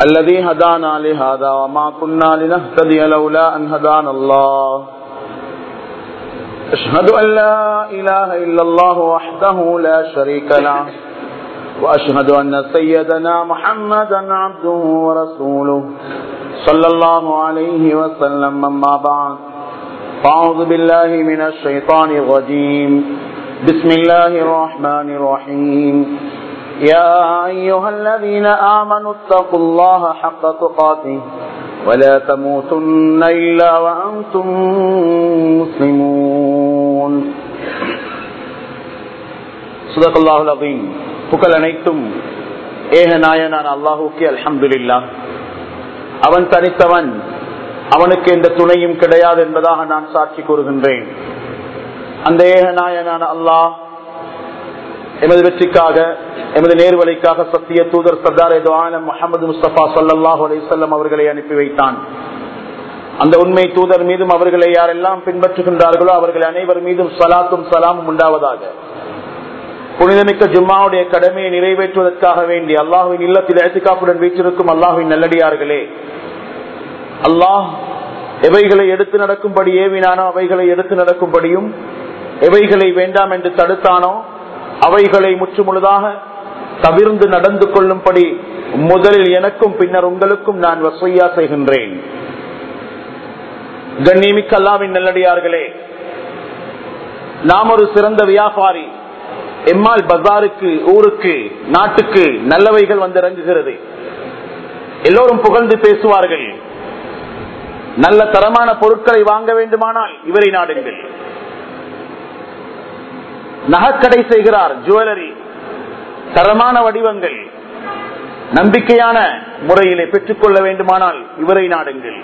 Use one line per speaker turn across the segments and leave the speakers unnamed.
الذي هدانا لهذا وما كنا لنهتدي لولا أن هدانا الله أشهد أن لا إله إلا الله وحده لا شريك له وأشهد أن سيدنا محمدا عبده ورسوله صلى الله عليه وسلم أما بعد فأعوذ بالله من الشيطان الرجيم بسم الله الرحمن الرحيم يا أيها الذين آمنوا اتقوا الله حق تقاته ولا تموتن إلا وأنتم مسلمون صدق الله العظيم புகழ் அனைத்தும் ஏக நாயனான அல்லாஹூக்கே அல்ஹம்துலில்லா அவன் தனித்தவன் அவனுக்கு எந்த துணையும் கிடையாது என்பதாக நான் சாட்சி கூறுகின்றேன் அந்த ஏக நாயனான அல்லாஹ் எமது வெற்றிக்காக எமது நேர்வழிக்காக சத்திய தூதர் சர்தார் ஆலம் முகமது முஸ்தபா சல்லாஹூ அலிசல்லம் அவர்களை அனுப்பி வைத்தான் அந்த உண்மை தூதர் மீதும் அவர்களை யாரெல்லாம் பின்பற்றுகின்றார்களோ அவர்கள் அனைவர் மீதும் சலாத்தும் சலாமும் உண்டாவதாக புனிதமிக்க ஜும்மாவுடைய கடமையை நிறைவேற்றுவதற்காக வேண்டி அல்லாஹுவின் இல்லத்தில் எழுத்துக்காப்புடன் வீற்றிருக்கும் அல்லாஹுவின் நல்லடியார்களே அல்லாஹ் எவைகளை எடுத்து நடக்கும்படி ஏவினானோ அவைகளை எடுத்து நடக்கும்படியும் எவைகளை வேண்டாம் என்று தடுத்தானோ அவைகளை முற்றுமுழுதாக தவிர்ந்து நடந்து கொள்ளும்படி முதலில் எனக்கும் பின்னர் உங்களுக்கும் நான் வசையா செய்கின்றேன் கண்ணியமிக்க அல்லாவின் நல்லடியார்களே நாம் ஒரு சிறந்த வியாபாரி எம்மால் பஜாருக்கு ஊருக்கு நாட்டுக்கு நல்லவைகள் வந்து இறங்குகிறது எல்லோரும் புகழ்ந்து பேசுவார்கள் நல்ல தரமான பொருட்களை வாங்க வேண்டுமானால் இவரை நாடுங்கள் நகைக்கடை செய்கிறார் ஜுவல்லரி தரமான வடிவங்கள் நம்பிக்கையான முறையிலே பெற்றுக்கொள்ள வேண்டுமானால் இவரை நாடுங்கள்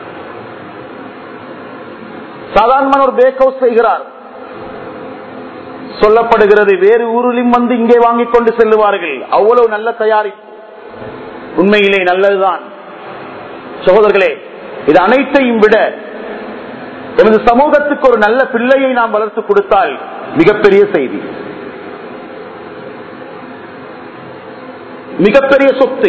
சாதாரணமான ஒரு பேக் ஹவுஸ் செய்கிறார் சொல்லப்படுகிறது வேறு ஊரிலும் வந்து இங்கே வாங்கிக் கொண்டு செல்லுவார்கள் அவ்வளவு நல்ல தயாரிப்பு உண்மையிலே நல்லதுதான் சகோதரர்களே இது அனைத்தையும் விட எமது சமூகத்துக்கு ஒரு நல்ல பிள்ளையை நாம் வளர்த்து கொடுத்தால் மிகப்பெரிய செய்தி மிகப்பெரிய சொத்து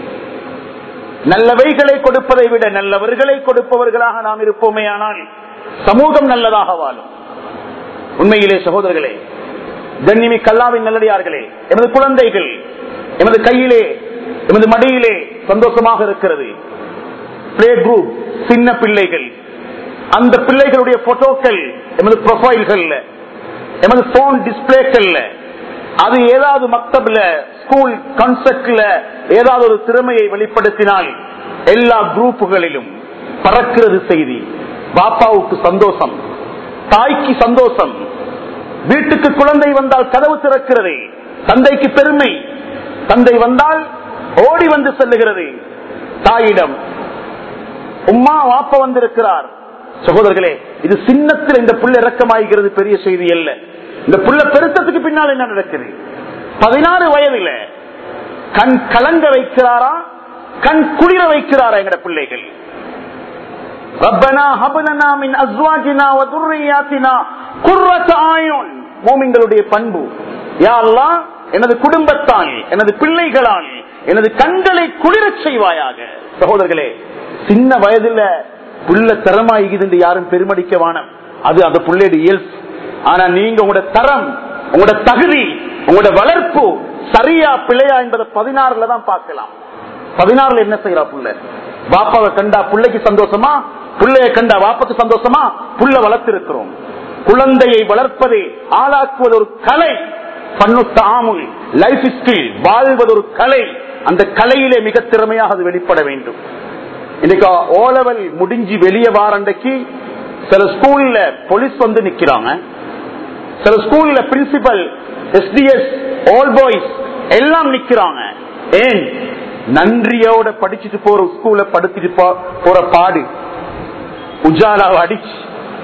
நல்லவைகளை கொடுப்பதை விட நல்லவர்களை கொடுப்பவர்களாக நாம் இருப்போமே ஆனால் சமூகம் நல்லதாக வாழும் உண்மையிலே சகோதரர்களே கண்ணிமி கல்லாவின் நல்லடியார்களே எமது குழந்தைகள் எமது கையிலே எமது மடியிலே சந்தோஷமாக இருக்கிறது பிளே குரூப் சின்ன பிள்ளைகள் அந்த பிள்ளைகளுடைய போட்டோக்கள் எமது ப்ரொஃபைல்கள் எமது போன் டிஸ்பிளேக்கள்ல அது ஏதாவது மக்தப்ல ஸ்கூல் கான்செப்ட்ல ஏதாவது ஒரு திறமையை வெளிப்படுத்தினால் எல்லா குரூப்புகளிலும் பறக்கிறது செய்தி பாப்பாவுக்கு சந்தோஷம் தாய்க்கு சந்தோஷம் வீட்டுக்கு குழந்தை வந்தால் கதவு திறக்கிறது தந்தைக்கு பெருமை தந்தை வந்தால் ஓடி வந்து செல்லுகிறது தாயிடம் உம்மா வாப்ப வந்திருக்கிறார் சகோதரர்களே இது சின்னத்தில் இந்த புள்ள இறக்கமாகிறது பெரிய செய்தி அல்ல இந்த புள்ள பெருத்தத்துக்கு பின்னால் என்ன நடக்குது பதினாறு வயதுல கண் கலங்க வைக்கிறாரா கண் குளிர வைக்கிறாரா எங்கட பிள்ளைகள் ரப்பனா ஹபலனா மின் அஸ்வாஜினா வதுர்ரியாத்தினா குர்ரத் ஆயுன் மூமின்களுடைய பண்பு யா அல்லாஹ் எனது குடும்பத்தால் எனது பிள்ளைகளால் எனது கண்களை குளிரச் செய்வாயாக சகோதரர்களே சின்ன வயதுல புள்ள தரமாயிகுது யாரும் பெருமடிக்க வானம் அது அந்த புள்ளையோட இயல்பு ஆனா நீங்க உங்களோட தரம் உங்களோட தகுதி உங்களோட வளர்ப்பு சரியா பிள்ளையா என்பதை பதினாறுல தான் பார்க்கலாம் பதினாறுல என்ன செய்யறா புள்ள பாப்பாவை கண்டா பிள்ளைக்கு சந்தோஷமா பிள்ளைய கண்டா வாப்பாக்கு சந்தோஷமா புள்ள வளர்த்திருக்கிறோம் குழந்தையை வளர்ப்பதை ஆளாக்குவது ஒரு கலை பண்ணுத்தாமுல் லைஃப் ஸ்கில் வாழ்வது ஒரு கலை அந்த கலையிலே மிக திறமையாக அது வெளிப்பட வேண்டும் இன்னைக்கு ஓ லெவல் முடிஞ்சு வெளியே வாரண்டைக்கு சில ஸ்கூல்ல போலீஸ் வந்து நிக்கிறாங்க சில ஸ்கூல்ல பிரின்சிபல் எஸ்டிஎஸ் ஆல் பாய்ஸ் எல்லாம் நிக்கிறாங்க ஏன் நன்றியோட படிச்சுட்டு போற ஸ்கூல்ல படுத்திட்டு போ- போற பாடு உஜாலாவை அடிச்சு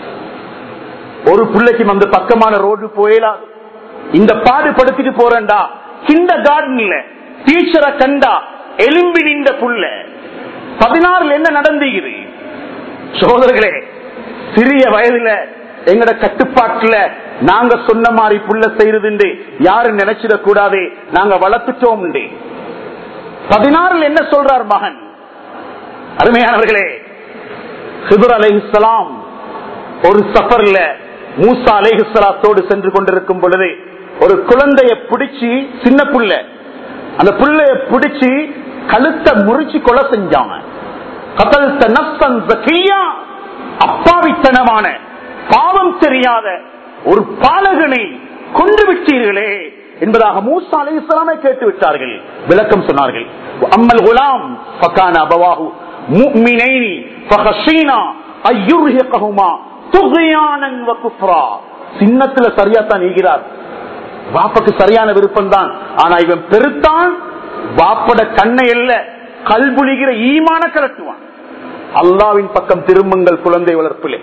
ஒரு பிள்ளைக்கு அந்த பக்கமான ரோடு போயலாம் இந்த பாடு படுத்திட்டு போறேன்டா கிண்ட கார்டன்ல டீச்சரை கண்டா எலும்பி நின்ற புள்ள பதினாறுல என்ன நடந்துகிறது சோதர்களே சிறிய வயதுல எங்கட கட்டுப்பாட்டுல நாங்க சொன்ன மாதிரி புள்ள செய்யறது யாரும் நினைச்சிடக் கூடாது நாங்க வளர்த்துட்டோம் பதினாறில் என்ன சொல்றார் மகன் அருமையானவர்களே ஹிபர் அலைஹிஸ்ஸலாம் ஒரு சஃபர்ல மூசா அலைஹிஸ்ஸலாத்தோடு சென்று கொண்டிருக்கும் பொழுது ஒரு குழந்தைய பிடிச்சி சின்ன புள்ள அந்த புள்ளைய பிடிச்சி கழுத்தை முறிச்சு கொலை செஞ்சாங்க கதல்த நஃப்ஸன் ஸகிய்யா, அப்பாவித்தனமான பாவம் தெரியாத ஒரு பாலகனை கொண்டு விட்டீர்களே என்பதாக மூசா அலை இஸ்லாமை கேட்டு விட்டார்கள் விளக்கம் சொன்னார்கள் அம்மல் குலாம் ஃபகான அபவாஹு முஃமினைனி ஃபஹஷீனா அய்யுர்ஹிகஹுமா துக்யானன் வ குஃப்ரா சின்னத்துல சரியா தான் ஈகிறார் வாப்பக்கு சரியான விருப்பம் தான் ஆனா இவன் பெருத்தான் வாப்பட கண்ணை இல்ல கல்புலிகிற ஈமான கலட்டுவான் அல்லாவின் பக்கம் திரும்புங்கள் குழந்தை வளர்ப்பிலே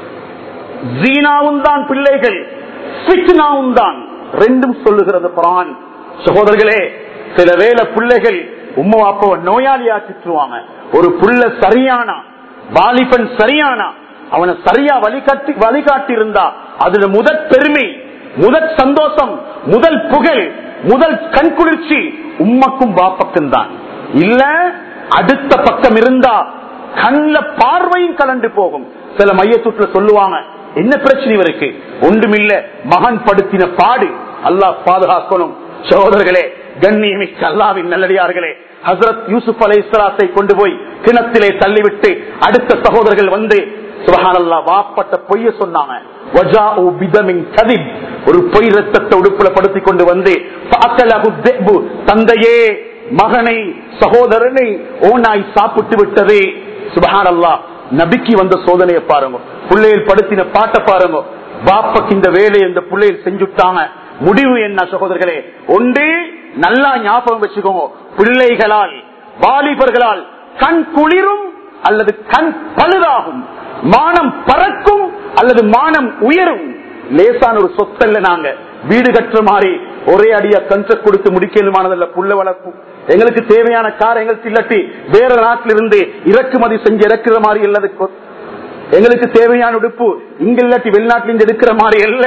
ஜீனாவும் தான் பிள்ளைகள் ஃபித்னாவும் தான் ரெண்டும் சொல்லுகிறது குரான் சகோதரர்களே சில வேளை பிள்ளைகள் உம்மா அப்பாவை நோயாளியா சுற்றுவாங்க ஒரு புள்ள சரியானா வாலிபன் சரியானா அவனை சரியா வழிகாட்டி வழிகாட்டி இருந்தா அதுல முதற் பெருமை முதற் சந்தோஷம் முதல் புகழ் முதல் கண்குளிர்ச்சி உம்மக்கும் பாப்பக்கும் தான் இல்ல அடுத்த பக்கம் இருந்தா கண்ல பார்வையும் கலண்டு போகும் சில மையத்துட்டுல சொல்லுவாங்க என்ன பிரச்சனை இவருக்கு ஒன்றுமில்ல மகன் படுத்தின பாடு அல்லாஹ் பாதுகாக்கணும் சகோதரர்களே கண்ணியமிக்க அல்லாவின் நல்லடியார்களே ஹசரத் யூசுப் அலை இஸ்லாத்தை கொண்டு போய் கிணத்திலே தள்ளிவிட்டு அடுத்த சகோதரர்கள் வந்து சுபஹானல்லா வாப்பட்ட பொய்ய சொன்னாங்க வஜாஉ பிதமின் கதிப். ஒரு பொய் ரத்தத்தை உடுப்புல படுத்திக் கொண்டு வந்து ஃபஅக்கலஹு திஅ்பு. தந்தையே மகனை சகோதரனை ஓனாய் சாப்பிட்டு விட்டது சுபஹானல்லா நபிக்கு வந்த சோதனையை பாருங்க பிள்ளைகள் படுத்தின பாட்டை பாருங்க பாப்பக்கு இந்த வேலையை இந்த பிள்ளைகள் செஞ்சுட்டாங்க முடிவு என்ன சகோதரர்களே ஒன்று நல்லா ஞாபகம் வச்சுக்கோங்க பிள்ளைகளால் வாலிபர்களால் கண் குளிரும் அல்லது கண் பழுதாகும் மானம் பறக்கும் அல்லது மானம் உயரும் லேசான ஒரு சொத்தல்ல நாங்க வீடு கட்டுற மாதிரி ஒரே அடியா கஞ்ச கொடுத்து முடிக்கணுமானதல்ல புள்ள வளர்ப்பு எங்களுக்கு தேவையான கார் எங்களுக்கு இல்லாட்டி வேற நாட்டில இருந்து இறக்குமதி செஞ்சு இறக்குற மாதிரி இல்லது கொ- எங்களுக்கு தேவையான உடுப்பு இங்க இல்லாட்டி வெளிநாட்டில இருந்து எடுக்கிற மாதிரி அல்ல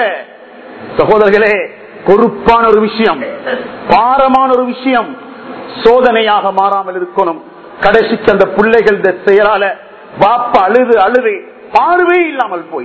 சகோதரர்களே பொறுப்பான ஒரு விஷயம் பாரமான ஒரு விஷயம் சோதனையாக மாறாமல் இருக்கணும் கடைசிக்கு அந்த பிள்ளைகள் செயலால பாப்பா அழுது அழுது பார்வை இல்லாமல் போய்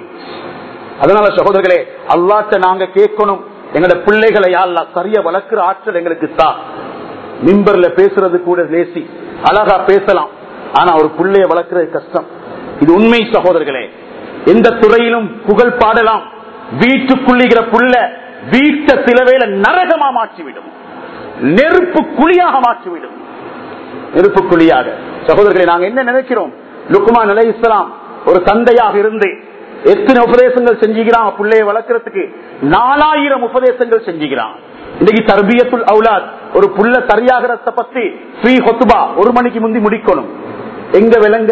அதனால சகோதரர்களே அல்லாட்ட நாங்க கேட்கணும் எங்களோட பிள்ளைகளை யாழ்லா சரியா வளர்க்கிற ஆற்றல் எங்களுக்கு தான் மிம்பர்ல பேசுறது கூட லேசி அழகா பேசலாம் ஆனா ஒரு பிள்ளைய வளர்க்கிறது கஷ்டம் இது உண்மை சகோதரர்களே எந்த துறையிலும் புகழ் பாடலாம் வீட்டுக்குள்ளுகிற புள்ள வீட்டை சில வேளை நரகமா மாற்றிவிடும் நெருப்பு குழியாக மாற்றிவிடும் நெருப்பு குழியாக சகோதரர்களை நாங்க என்ன நினைக்கிறோம் லுக்குமான் அலை இஸ்லாம் ஒரு தந்தையாக இருந்து எத்தனை உபதேசங்கள் செஞ்சுக்கிறான் பிள்ளைய வளர்க்கறதுக்கு நாலாயிரம் உபதேசங்கள் செஞ்சுக்கிறான் இன்னைக்கு தர்பியத்துல் அவுலாத் ஒரு புள்ள சரியாகிறத பத்தி ஸ்ரீ ஹொத்துபா ஒரு மணிக்கு முந்தி முடிக்கணும் எங்க விளங்க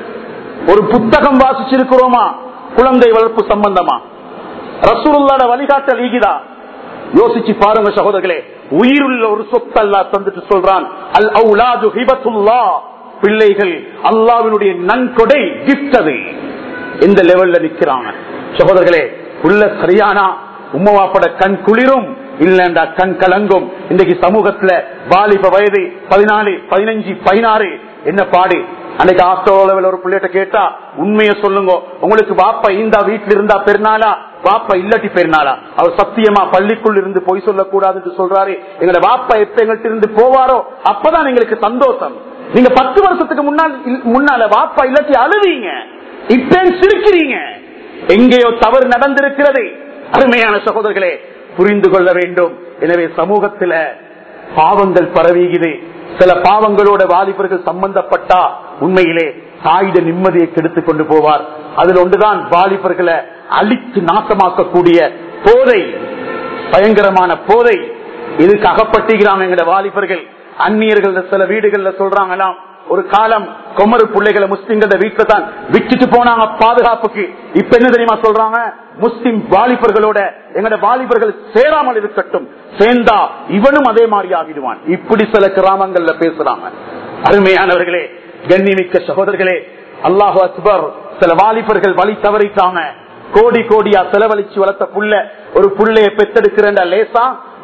ஒரு புத்தகம் வாசிச்சிருக்கிறோமா குழந்தை வளர்ப்பு சம்பந்தமா ரசூலுல்லாட வழிகாட்டல் ஈகிதா யோசிச்சு பாருங்க சகோதரர்களே உயிருள்ள ஒரு சொத்து அல்லா தந்துட்டு சொல்றான் அல் அவுலாது ஹிபத்துல்லா பிள்ளைகள் அல்லாவினுடைய நன்கொடை கிஃப்ட் அது எந்த லெவல்ல நிக்கிறாங்க சகோதரர்களே உள்ள சரியானா உம்மவாப்பட கண் குளிரும் இல்லண்டா கண் கலங்கும் இன்றைக்கு சமூகத்துல வாலிப வயது பதினாலு பதினஞ்சு பதினாறு என்ன பாடு அன்னைக்கு ஆஸ்திரேலியாவில் ஒரு பிள்ளைகிட்ட கேட்டா உண்மையை சொல்லுங்க உங்களுக்கு வாப்பா இந்தா வீட்டுல இருந்தா பெருநாளா வாப்பா இல்லட்டி பெருநாளா அவர் சத்தியமா பள்ளிக்குள் இருந்து பொய் சொல்லக்கூடாதுன்னு சொல்றாரு எங்களோட வாப்பா எப்ப எங்கள்கிட்ட இருந்து போவாரோ அப்பதான் எங்களுக்கு சந்தோஷம் நீங்க பத்து வருஷத்துக்கு முன்னால் முன்னால வாப்பா இல்லாட்டி அழுவீங்க இப்ப சிரிக்கிறீங்க எங்கேயோ தவறு நடந்திருக்கிறது அருமையான சகோதரர்களே புரிந்து கொள்ள வேண்டும் எனவே சமூகத்துல பாவங்கள் பரவிகிறது சில பாவங்களோட வாலிபர்கள் சம்பந்தப்பட்டா உண்மையிலே தாயிட நிம்மதியை கெடுத்துக் கொண்டு போவார் அதுல ஒன்றுதான் வாலிபர்களை அழித்து நாசமாக்கக்கூடிய போதை பயங்கரமான போதை இதுக்கு அகப்பட்டுகிறான் எங்கட வாலிபர்கள் அந்நியர்கள் சில வீடுகள்ல சொல்றாங்களாம் ஒரு காலம் கொமரு பிள்ளைகளை முஸ்லிம்கள வீட்டுல தான் விட்டுட்டு போனாங்க பாதுகாப்புக்கு இப்ப என்ன தெரியுமா சொல்றாங்க முஸ்லிம் வாலிபர்களோட எங்கட வாலிபர்கள் சேராமல் இருக்கட்டும் சேர்ந்தா இவனும் அதே மாதிரி ஆகிடுவான் இப்படி சில கிராமங்கள்ல பேசுறாங்க அருமையானவர்களே கண்ணிமிக்க சகோதரர்களே அல்லாஹு அக்பர் சில வாலிபர்கள் வழி தவறிட்டாங்க கோடி கோடியா செலவழிச்சு வளர்த்த புள்ள ஒரு புள்ளைய பெத்தெடுக்கிற லேசா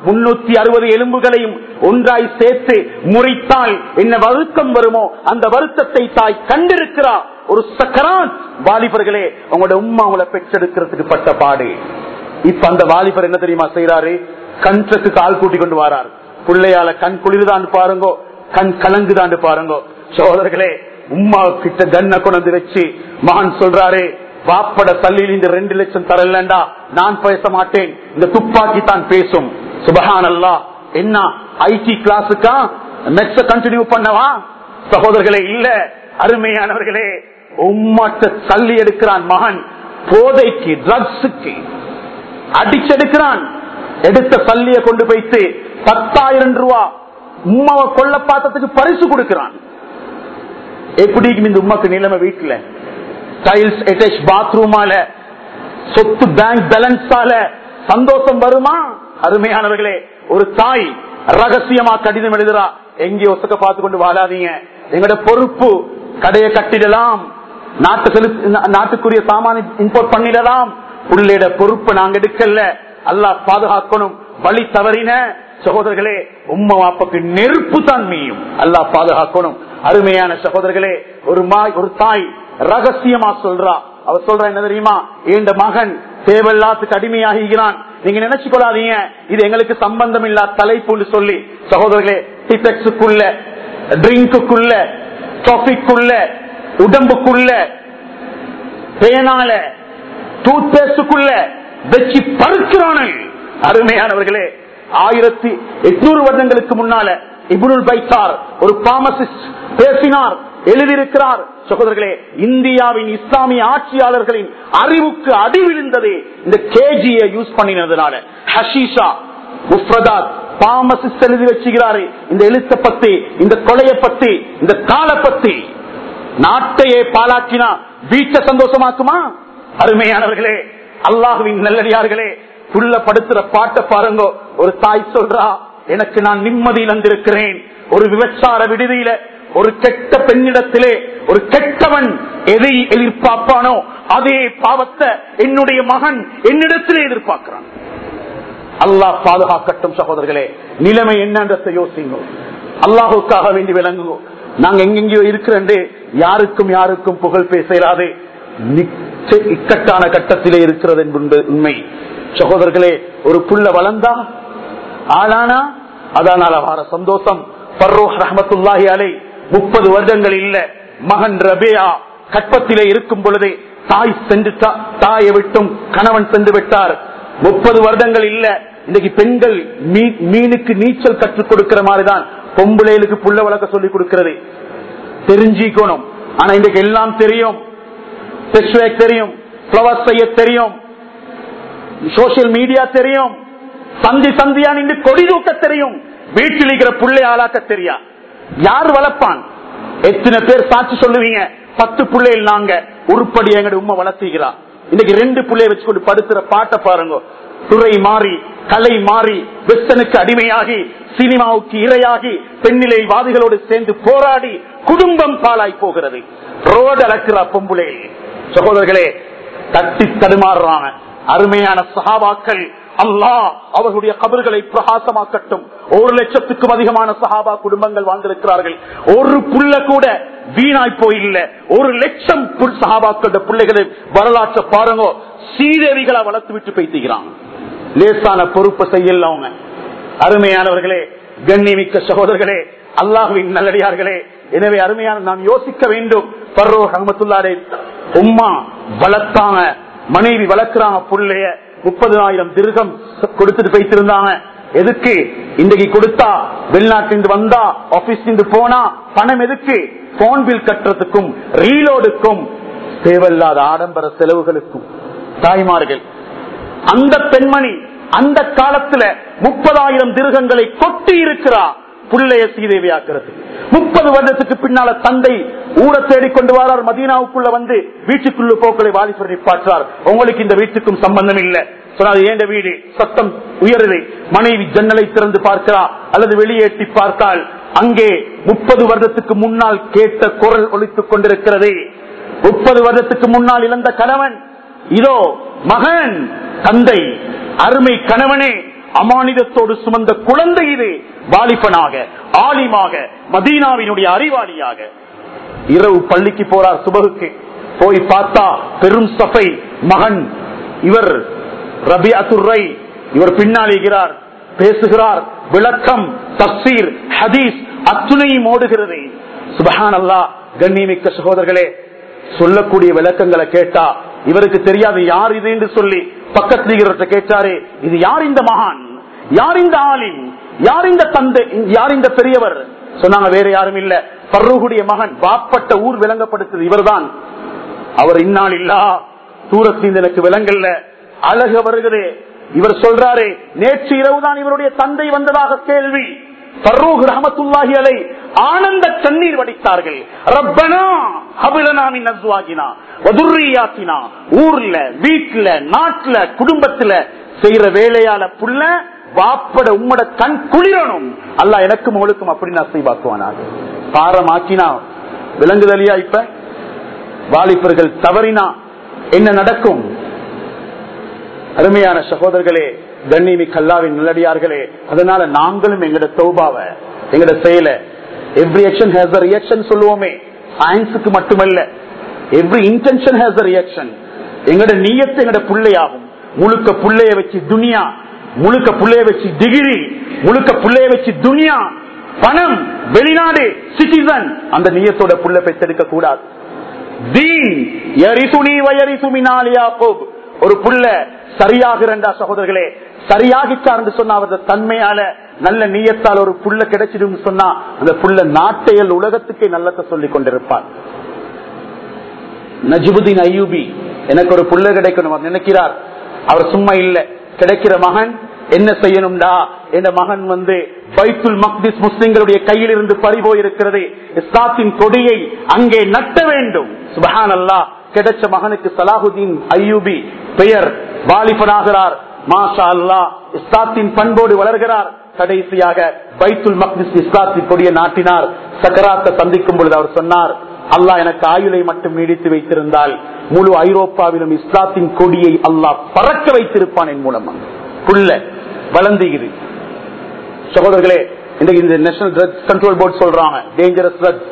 முன்னூத்தி அறுபது எலும்புகளையும் ஒன்றாய் சேர்த்து முறித்தால் என்ன வருத்தம் வருமோ அந்த வருத்தத்தை தாய் கண்டிருக்கிறா ஒரு சக்கரான் வாலிபர்களே உங்களோட உம்மா உங்களை பெற்றெடுக்கிறதுக்கு பட்ட பாடு இப்ப அந்த வாலிபர் என்ன தெரியுமா செய்யறாரு கண்ணுக்கு கால் கூட்டி கொண்டு வரார் பிள்ளையால கண் குளிர்தான் பாருங்கோ கண் கலங்குதான் பாருங்கோ சோதர்களே உம்மா கிட்ட கண்ண கொண்டு வச்சு மகன் சொல்றாரு வாப்பட தள்ளியில் இந்த ரெண்டு லட்சம் தரலண்டா நான் பேச மாட்டேன் இந்த துப்பாக்கி தான் பேசும் சுபஹான் அல்லா என்ன ஐடி கிளாஸுக்கா மெச்ச கண்டினியூ பண்ணவா சகோதரர்களே இல்ல அருமையானவர்களே உம்மாட்ட தள்ளி எடுக்கிறான் மகன் போதைக்கு ட்ரக்ஸுக்கு அடிச்செடுக்கிறான் எடுத்த சல்லிய கொண்டு போய்த்து பத்தாயிரம் ரூபா உம்மாவை கொள்ள பார்த்ததுக்கு பரிசு கொடுக்கிறான் எப்படி இந்த உமாக்கு நிலைமை வீட்டுல டைல்ஸ் அட்டாச் பாத்ரூமால சொத்து பேங்க் பேலன்ஸால சந்தோஷம் வருமா அருமையானவர்களே ஒரு தாய் ரகசியமா கடிதம் எழுதுறா எங்கே ஒசக்க பார்த்து கொண்டு வாழாதீங்க எங்களோட பொறுப்பு கடையை கட்டிடலாம் நாட்டு செலுத்து நாட்டுக்குரிய சாமான இம்போர்ட் பண்ணிடலாம் உள்ளிட பொறுப்பு நாங்க எடுக்கல அல்லாஹ் பாதுகாக்கணும் வழி தவறின சகோதரர்களே உம்மா வாப்பக்கு நெருப்பு தான் மீயும் அல்லாஹ் பாதுகாக்கணும் அருமையான சகோதரர்களே ஒரு மாய் ஒரு தாய் ரகசியமா சொல்றா அவர் சொல்ற என்ன தெரியுமா என் மகன் தேவையில்லாத்துக்கு அடிமையாகிறான் நீங்க நினைச்சு கொள்ளாதீங்க இது எங்களுக்கு சம்பந்தம் இல்லா தலைப்புன்னு சொல்லி சகோதரர்களே டிபெக்ஸுக்குள்ள ட்ரிங்குக்குள்ள டாபிக்குள்ள உடம்புக்குள்ள பேனால டூத் பேஸ்டுக்குள்ள வச்சு பருக்கிறானல் அருமையானவர்களே ஆயிரத்தி எட்நூறு வருடங்களுக்கு முன்னால இபுனுல் பைத்தார் ஒரு பாமசிஸ்ட் பேசினார் எழுதியிருக்கிறார் சகோதரர்களே இந்தியாவின் இஸ்லாமிய ஆட்சியாளர்களின் அறிவுக்கு அடி விழுந்ததே இந்த கேஜியை யூஸ் பண்ணினதுனால ஹஷீஷா முஃப்ரதாத் பாமசிஸ்ட் எழுதி வச்சுகிறாரு இந்த எழுத்த பத்தி இந்த கொலையை பத்தி இந்த கால பத்தி நாட்டையே பாலாக்கினா வீட்டை சந்தோஷமாக்குமா அருமையானவர்களே அல்லாஹுவின் நல்லடியார்களே புள்ள படுத்துற பாட்டை பாருங்க ஒரு தாய் சொல்றா எனக்கு நான் நிம்மதி இழந்திருக்கிறேன் ஒரு விபச்சார விடுதியில ஒரு கெட்ட பெண்ணிடத்திலே ஒரு கெட்டவன் எதை எதிர்பார்ப்பானோ அதே பாவத்தை என்னுடைய மகன் என்னிடத்திலே எதிர்பார்க்கிறான் அல்லாஹ் பாதுகாக்கட்டும் சகோதரர்களே நிலைமை என்னன்றதை யோசிங்க அல்லாஹுக்காக வேண்டி விளங்குங்க நாங்க எங்கெங்கயோ இருக்கிறேன் யாருக்கும் யாருக்கும் புகழ் பேசலாது இக்கட்டான கட்டத்திலே இருக்கிறது என்பது உண்மை சகோதரர்களே ஒரு புள்ள வளர்ந்தா ஆளானா அதனால வர சந்தோஷம் பர்ரோஹ் ரஹமத்துல்லாஹி அலை முப்பது வருடங்கள் இல்ல மகன் ரபேயா கற்பத்திலே இருக்கும் பொழுது தாய் சென்று தாயை விட்டும் கணவன் சென்று விட்டார் முப்பது வருடங்கள் இல்ல இன்னைக்கு பெண்கள் மீனுக்கு நீச்சல் கற்றுக் கொடுக்கிற மாதிரிதான் பொம்பளைகளுக்கு புள்ள வளர்க்க சொல்லி கொடுக்கிறது தெரிஞ்சிக்கணும் ஆனா இன்றைக்கு எல்லாம் தெரியும் தெரியும் பிளவர் செய்ய தெரியும் சோசியல் மீடியா தெரியும் சந்தி சந்தியா நின்று கொடி தூக்க தெரியும் வீட்டில் இருக்கிற புள்ளை ஆளாக்க தெரியா யார் வளர்ப்பான் எத்தனை பேர் சாட்சி சொல்லுவீங்க பத்து பிள்ளைகள் நாங்க உருப்படி எங்கட உண்மை வளர்த்துகிறா இன்னைக்கு ரெண்டு பிள்ளைய வச்சுக்கொண்டு படுத்துற பாட்டை பாருங்க துறை மாறி கலை மாறி வெஸ்டனுக்கு அடிமையாகி சினிமாவுக்கு இரையாகி பெண்ணிலை வாதிகளோடு சேர்ந்து போராடி குடும்பம் பாலாய் போகிறது ரோடு அளக்கிற பொம்புளே சகோதரர்களே தட்டி தடுமாறுறான அருமையான சகாபாக்கள் அல்லாஹ் அவர்களுடைய கபர்களை பிரகாசமாக்கட்டும் ஒரு லட்சத்துக்கும் அதிகமான சஹாபா குடும்பங்கள் வாழ்ந்திருக்கிறார்கள் ஒரு புள்ள கூட வீணாய் போயில்ல ஒரு லட்சம் சஹாபாக்களோட பிள்ளைகளை வரலாற்றை பாருங்க சீதேவிகளை வளர்த்து விட்டு பேசுகிறான் லேசான பொறுப்பு செய்யல அவங்க அருமையானவர்களே கண்ணிமிக்க சகோதரர்களே அல்லாஹுவின் நல்லடியார்களே எனவே அருமையான நாம் யோசிக்க வேண்டும் பர்ரோ ரஹமத்துல்லாரே உம்மா வளர்த்தாங்க மனைவி வளர்க்கிறாங்க புள்ளைய முப்பதாயிரம் திருகம் கொடுத்துட்டு போயிட்டிருந்தாங்க எதுக்கு இன்றைக்கு கொடுத்தா வெளிநாட்டிலிருந்து வந்தா ஆபீஸ் போனா பணம் எதுக்கு போன் பில் கட்டுறதுக்கும் ரீலோடுக்கும் தேவையில்லாத ஆடம்பர செலவுகளுக்கும் தாய்மார்கள் அந்த பெண்மணி அந்த காலத்துல முப்பதாயிரம் திருகங்களை கொட்டி இருக்கிறா புள்ளைய சீதேவியாக்குறது முப்பது வருடத்துக்கு பின்னால தந்தை ஊரை தேடிக்கொண்டு வரார் மதீனாவுக்குள்ள வந்து வீட்டுக்குள்ள போக்களை வாலிபர் நிப்பாற்றார் உங்களுக்கு இந்த வீட்டுக்கும் சம்பந்தம் இல்ல சொன்னார் ஏண்ட வீடு சத்தம் உயருது மனைவி ஜன்னலை திறந்து பார்க்கிறா அல்லது வெளியேற்றி பார்த்தால் அங்கே முப்பது வருடத்துக்கு முன்னால் கேட்ட குரல் ஒழித்துக் கொண்டிருக்கிறது முப்பது வருடத்துக்கு முன்னால் இழந்த கணவன் இதோ மகன் தந்தை அருமை கணவனே அமானிதத்தோடு சுமந்த குழந்தை இது வாலிபனாக ஆலிமாக மதீனாவினுடைய அறிவாளியாக இரவு பள்ளிக்கு போறார் சுபகுக்கு போய் பார்த்தா பெரும் சபை மகன் இவர் ரபி அத்துரை இவர் பின்னாளிகிறார் பேசுகிறார் விளக்கம் தப்சீர் ஹதீஸ் அத்துணையும் ஓடுகிறது சுபஹான் அல்லா கண்ணியமிக்க சகோதரர்களே சொல்லக்கூடிய விளக்கங்களை கேட்டா இவருக்கு தெரியாது யார் இது என்று சொல்லி பக்கத்தில் கேட்டாரே இது யார் இந்த மகான் யார் இந்த ஆலிம் யார் இந்த தந்தை யார் இந்த பெரியவர் சொன்னாங்க வேற யாரும் இல்ல பர்ருகுடைய மகன் வாப்பட்ட ஊர் விளங்கப்படுத்தது இவர்தான் அவர் இந்நாள் இல்லா தூரத்தில் எனக்கு விளங்கல்ல அழக வருகிறது இவர் சொல்றாரே நேற்று இரவுதான் இவருடைய தந்தை வந்ததாக கேள்வி பர்ரூக் ரஹமத்துல்லாஹி அலை ஆனந்த கண்ணீர் வடித்தார்கள் ரப்பனா ஹபிலனா மின் அஸ்வாஜினா வதுர்ரியாத்தினா ஊர்ல வீட்டுல நாட்டுல குடும்பத்துல செய்யற வேலையால புள்ள வாப்பட உம்மட கண் குளிரணும் அல்ல எனக்கும் உங்களுக்கும் அப்படி நசைவாக்குவானாக பாரமாக்கினா விலங்குதலியா இப்ப வாலிபர்கள் தவறினா என்ன நடக்கும் அருமையான சகோதரர்களே கண்ணிமி கல்லாவின் நல்லடியார்களே அதனால நாங்களும் எங்கட தௌபாவ எங்கட செயல every action has a reaction சொல்லுவோமே சயின்ஸுக்கு மட்டுமல்ல every intention has a reaction எங்கட நீயத்தை எங்கட புள்ளையாகும் முழுக்க புள்ளைய வச்சு துனியா முழுக்க புள்ளைய வச்சு டிகிரி முழுக்க புள்ளைய வச்சு துனியா பணம் வெளிநாடு சிட்டிசன் அந்த நீயத்தோட புள்ள பெற்றெடுக்க கூடாது தீன் எரிசுனி வயரிசுமினாலியா போப் ஒரு புள்ள சரியாகிறண்டா சகோதரர்களே சரியாகிட்டார் என்று சொன்னா அவரது தன்மையால நல்ல நீயத்தால் ஒரு புள்ள கிடைச்சிடும் சொன்னா அந்த புள்ள நாட்டையல் உலகத்துக்கே நல்லத்தை சொல்லிக் கொண்டிருப்பார் நஜிபுதீன் ஐயூபி எனக்கு ஒரு புள்ள கிடைக்கணும் அவர் நினைக்கிறார் அவர் சும்மா இல்ல கிடைக்கிற மகன் என்ன செய்யணும்டா என்ற மகன் வந்து பைத்துல் மக்திஸ் முஸ்லிம்களுடைய கையில் இருந்து பறிபோயிருக்கிறது இஸ்லாத்தின் கொடியை அங்கே நட்ட வேண்டும் சுபஹான் அல்லா கிடைச்ச மகனுக்கு சலாஹுதீன் ஐயூபி பெயர் வாலிபனாகிறார் மாஷா அல்லா இஸ்லாத்தின் பண்போடு வளர்கிறார் கடைசியாக பைத்துல் மக்திஸ் இஸ்லாத்தின் கொடியை நாட்டினார் சக்கராத்தை சந்திக்கும் பொழுது அவர் சொன்னார் அல்லாஹ் எனக்கு ஆயுளை மட்டும் நீடித்து வைத்திருந்தால் முழு ஐரோப்பாவிலும் இஸ்லாத்தின் கொடியை அல்லாஹ் பறக்க வைத்திருப்பான் என் மூலமா புள்ள வளர்ந்துகிறது சகோதரர்களே இன்றைக்கு இந்த நேஷனல் ட்ரக்ஸ் கண்ட்ரோல் போர்டு சொல்றாங்க டேஞ்சரஸ் ட்ரக்ஸ்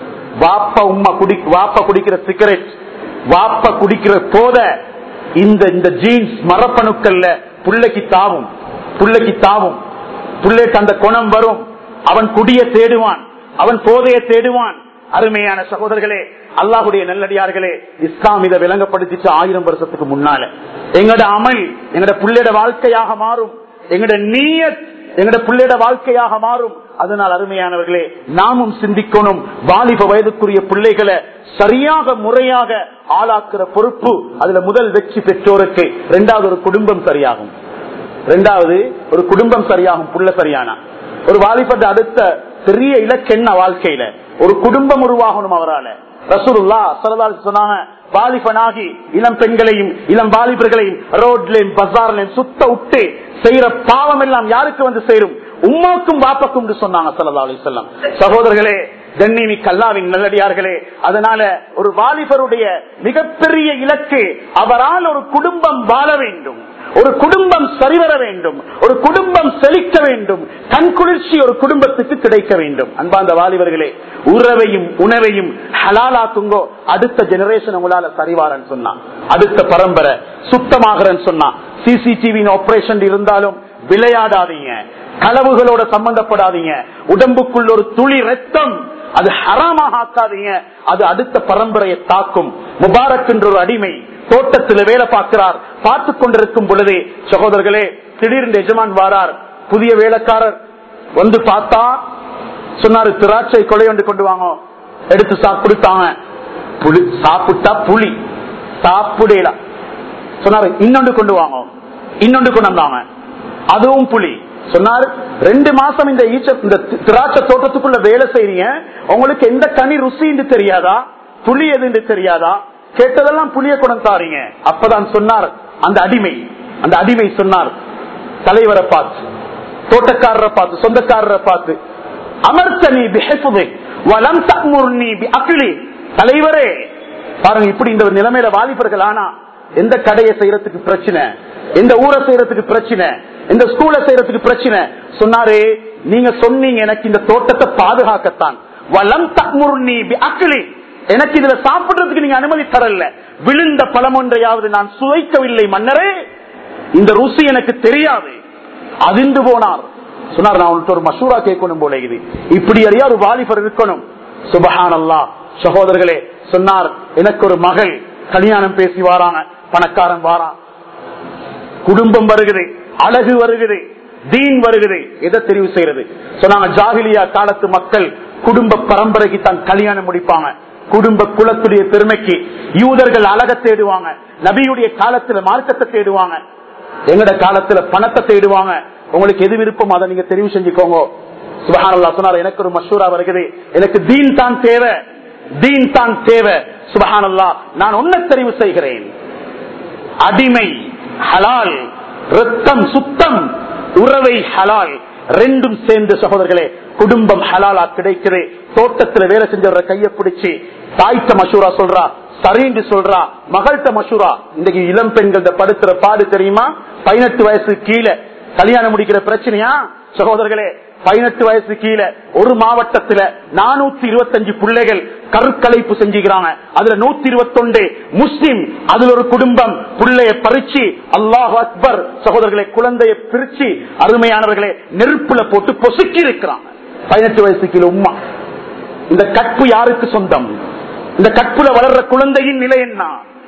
வாப்ப உம்மா குடி வாப்ப குடிக்கிற சிகரெட் வாப்ப குடிக்கிற போத இந்த இந்த ஜீன்ஸ் மரப்பணுக்கள்ல புள்ளைக்கு தாவும் புள்ளைக்கு தாவும் புள்ளைக்கு அந்த குணம் வரும் அவன் குடிய தேடுவான் அவன் போதைய தேடுவான் அருமையான சகோதரர்களே அல்லாஹுடைய நல்லடியார்களே இஸ்லாம் இதை விளங்கப்படுத்திச்சு ஆயிரம் வருஷத்துக்கு முன்னால எங்கட அமல் எங்கட புள்ளையோட வாழ்க்கையாக மாறும் எங்கட நீயத் எங்கட பிள்ளையோட வாழ்க்கையாக மாறும் அதனால் அருமையானவர்களே நாமும் சிந்திக்கணும் வாலிப வயதுக்குரிய பிள்ளைகளை சரியாக முறையாக ஆளாக்குற பொறுப்பு அதுல முதல் வெற்றி பெற்றோருக்கு இரண்டாவது ஒரு குடும்பம் சரியாகும் இரண்டாவது ஒரு குடும்பம் சரியாகும் புள்ள சரியானா ஒரு வாலிபத்தை அடுத்த பெரிய இலக்கென்ன வாழ்க்கையில ஒரு குடும்பம் உருவாகணும் அவரால ரசூலுல்லா சரதால் சொன்னாங்க வாலிபனாகி இளம் பெண்களையும் இளம் வாலிபர்களையும் ரோட்லயும் பஜார்லயும் சுத்த விட்டு செய்யற பாவம் எல்லாம் யாருக்கு வந்து சேரும் உம்மாக்கும் வாப்பக்கும் சொன்னாங்க சல்லா அலிசல்லாம் சகோதரர்களே கண்ணிமி கல்லாவின் நல்லடியார்களே அதனால ஒரு வாலிபருடைய மிகப்பெரிய இலக்கு அவரால் ஒரு குடும்பம் வாழ வேண்டும் ஒரு குடும்பம் சரிவர வேண்டும் ஒரு குடும்பம் செழிக்க வேண்டும் கண் குளிர்ச்சி ஒரு குடும்பத்துக்கு கிடைக்க வேண்டும் அன்பாந்த வாலிபர்களே உறவையும் உணவையும் ஹலாலாக்குங்கோ அடுத்த ஜெனரேஷன் உங்களால சரிவாரன்னு சொன்னா அடுத்த பரம்பரை சுத்தமாகறன்னு சொன்னா சிசிடிவி ஆபரேஷன் இருந்தாலும் விளையாடாதீங்க களவுகளோட சம்பந்தப்படாதீங்க உடம்புக்குள்ள ஒரு துளி ரத்தம் அது ஹராமாக ஆக்காதீங்க அது அடுத்த பரம்பரையை தாக்கும் முபாரக் என்ற ஒரு அடிமை தோட்டத்தில் வேலை பார்க்கிறார் பார்த்து கொண்டிருக்கும் பொழுதே சகோதரர்களே திடீர்னு எஜமான் வாரார் புதிய வேலைக்காரர் வந்து பார்த்தா சொன்னாரு திராட்சை கொலை ஒன்று கொண்டு வாங்க எடுத்து சாப்பிடுத்தாங்க புளி சாப்பிட்டா புளி சாப்பிடலாம் சொன்னாரு இன்னொன்று கொண்டு வாங்க இன்னொன்று கொண்டு வந்தாங்க அதுவும் புளி சொன்னார் ரெண்டு மாசம் இந்த ஈச்ச இந்த திராட்சை தோட்டத்துக்குள்ள வேலை செய்றீங்க உங்களுக்கு எந்த கனி ருசி தெரியாதா புளி எது தெரியாதா கேட்டதெல்லாம் புளிய குணம் தாரீங்க அப்பதான் சொன்னார் அந்த அடிமை அந்த அடிமை சொன்னார் தலைவரை பார்த்து தோட்டக்காரரை பார்த்து சொந்தக்காரரை பார்த்து அமர்த்தனி வலம் தக்முர்னி அகிலி தலைவரே பாருங்க இப்படி இந்த நிலைமையில வாலிபர்கள் ஆனா எந்த கடையை செய்யறதுக்கு பிரச்சனை எந்த ஊரை செய்யறதுக்கு பிரச்சனை இந்த ஸ்கூல செய்யறதுக்கு பிரச்சனை சொன்னாரு நீங்க சொன்னீங்க எனக்கு இந்த தோட்டத்தை பாதுகாக்கத்தான் வலம் தக்முருன்னி அக்கிலி எனக்கு இதுல சாப்பிடுறதுக்கு நீங்க அனுமதி தரல விழுந்த பழம் ஒன்றையாவது நான் சுவைக்கவில்லை மன்னரே இந்த ருசி எனக்கு தெரியாது அதிர்ந்து போனார் சொன்னார் நான் உன்கிட்ட ஒரு மசூரா கேட்கணும் போல இது இப்படி அறியா ஒரு வாலிபர் இருக்கணும் சுபஹான் அல்லா சகோதரர்களே சொன்னார் எனக்கு ஒரு மகள் கல்யாணம் பேசி வாராங்க பணக்காரன் வாரான் குடும்பம் வருகிறது அழகு வருகிறது தீன் வருகிறது எதை தெரிவு செய்யறது சொன்னாங்க ஜாகிலியா காலத்து மக்கள் குடும்ப பரம்பரைக்கு தான் கல்யாணம் முடிப்பாங்க குடும்ப குலத்துடைய பெருமைக்கு யூதர்கள் அழக தேடுவாங்க நபியுடைய காலத்துல மார்க்கத்தை தேடுவாங்க எங்கட காலத்துல பணத்தை தேடுவாங்க உங்களுக்கு எது விருப்பம் அதை நீங்க தெரிவு செஞ்சுக்கோங்க சுபஹானல்லா சொன்னார் எனக்கு ஒரு மஷூரா வருகிறது எனக்கு தீன் தான் தேவை தீன் தான் தேவை சுபஹானல்லா நான் ஒன்ன தெரிவு செய்கிறேன் அடிமை ஹலால் ரத்தம் சுத்தம் உறவை ஹலால் ரெண்டும் சேர்ந்து சகோதரர்களே குடும்பம் ஹலாலா கிடைக்குது தோட்டத்துல வேலை செஞ்சவர கைய பிடிச்சு தாய்த்த மசூரா சொல்றா சரின்னு சொல்றா மகள்கிட்ட மசூரா இன்னைக்கு இளம் பெண்கள் படுத்துற பாடு தெரியுமா பதினெட்டு வயசு கீழே கல்யாணம் முடிக்கிற பிரச்சனையா சகோதரர்களே பதினெட்டு வயசு கீழே ஒரு மாவட்டத்துல நானூத்தி இருபத்தஞ்சு பிள்ளைகள் கருக்கலைப்பு செஞ்சுக்கிறாங்க அதுல நூத்தி இருபத்தொண்டு முஸ்லிம் அதுல ஒரு குடும்பம் பிள்ளைய பறிச்சு அல்லாஹ் அக்பர் சகோதரர்களை குழந்தைய பிரிச்சு அருமையானவர்களை நெருப்புல போட்டு பொசுக்கி இருக்கிறாங்க பதினெட்டு வயசு கீழே உம்மா இந்த கற்பு யாருக்கு சொந்தம் இந்த கற்புல வளர்ற குழந்தையின் நிலை என்ன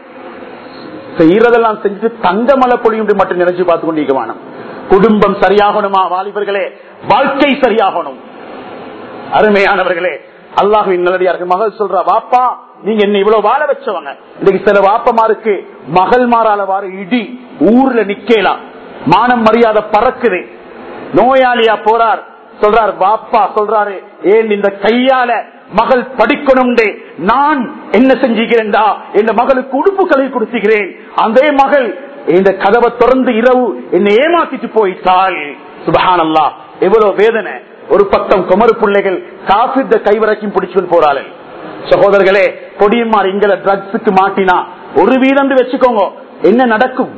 செய்யறதெல்லாம் செஞ்சு தங்கமலை பொழியும் மட்டும் நினைச்சு பார்த்து கொண்டிருக்க வேணும் குடும்பம் சரியாகணுமா வாலிபர்களே வாழ்க்கை சரியாகணும் அருமையானவர்களே அல்லாஹுவின் நல்லடியார்கள் மகள் சொல்ற வாப்பா நீங்க என்ன இவ்வளவு வாழ வச்சவங்க இன்னைக்கு சில வாப்பமாருக்கு மகள் மாறால வார இடி ஊர்ல நிக்கலாம் மானம் மரியாதை பறக்குது நோயாளியா போறார் சொல்றார் பாப்பா சொல்றாரு ஏன் இந்த கையால மகள் படிக்கணும் நான் என்ன செஞ்சுகிறேன்டா என் மகளுக்கு உடுப்பு கலை கொடுத்துகிறேன் அதே மகள் இந்த கதவை திறந்து இரவு என்னை ஏமாத்திட்டு போயிட்டாள் சுபஹானல்லா எவ்வளவு வேதனை ஒரு பக்கம் குமரு பிள்ளைகள் காஃபித்த கைவரைக்கும் பிடிச்சு போறாள் சகோதரர்களே பொடியம்மார் இங்கல ட்ரக்ஸுக்கு மாட்டினா ஒரு வீதம் வச்சுக்கோங்க என்ன நடக்கும்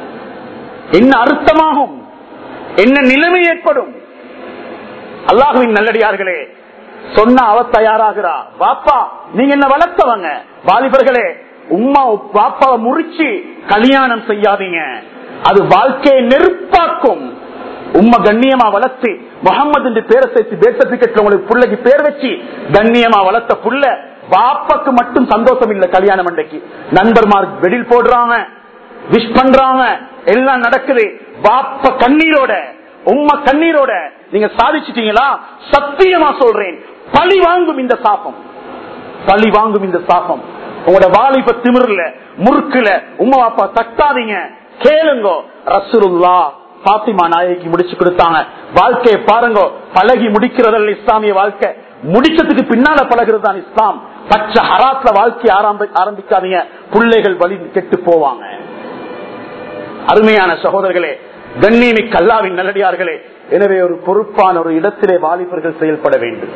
என்ன அர்த்தமாகும் என்ன நிலைமை ஏற்படும் அல்லாஹுவின் நல்லடியார்களே சொன்ன அவ தயாராகிறா வாப்பா நீங்க என்ன வளர்த்தவங்க வாலிபர்களே உமா பாப்பாவை முறிச்சு கல்யாணம் செய்யாதீங்க அது வாழ்க்கையை நெருப்பாக்கும் உம்மை கண்ணியமா வளர்த்து முகமது என்று பேரை சேர்த்து பேர் சர்டிபிகேட்ல உங்களுக்கு பிள்ளைக்கு பேர் வச்சு கண்ணியமா வளர்த்த புள்ள பாப்பாக்கு மட்டும் சந்தோஷம் இல்ல கல்யாணம் அன்றைக்கு நண்பர்மார் வெடில் போடுறாங்க விஷ் பண்றாங்க எல்லாம் நடக்குது பாப்ப கண்ணீரோட உம்மா கண்ணீரோட நீங்க சாதிச்சிட்டீங்களா சத்தியமா சொல்றேன் பழி வாங்கும் இந்த சாபம் பழி வாங்கும் இந்த சாபம் உங்களோட வாலிப திமிர்ல முறுக்குல உம்மா அப்பா தட்டாதீங்க கேளுங்க ரசூலுல்லா பாத்திமா நாயகி முடிச்சு கொடுத்தாங்க வாழ்க்கையை பாருங்க பழகி முடிக்கிறதல்ல இஸ்லாமிய வாழ்க்கை முடிச்சதுக்கு பின்னால பழகிறது தான் இஸ்லாம் பச்சை ஹராத்ல வாழ்க்கை ஆரம்பி ஆரம்பிக்காதீங்க பிள்ளைகள் வழி கெட்டு போவாங்க அருமையான சகோதரர்களே கண்ணியமி கல்லாவின் நல்லடியார்களே எனவே ஒரு பொறுப்பான ஒரு இடத்திலே வாலிபர்கள் செயல்பட வேண்டும்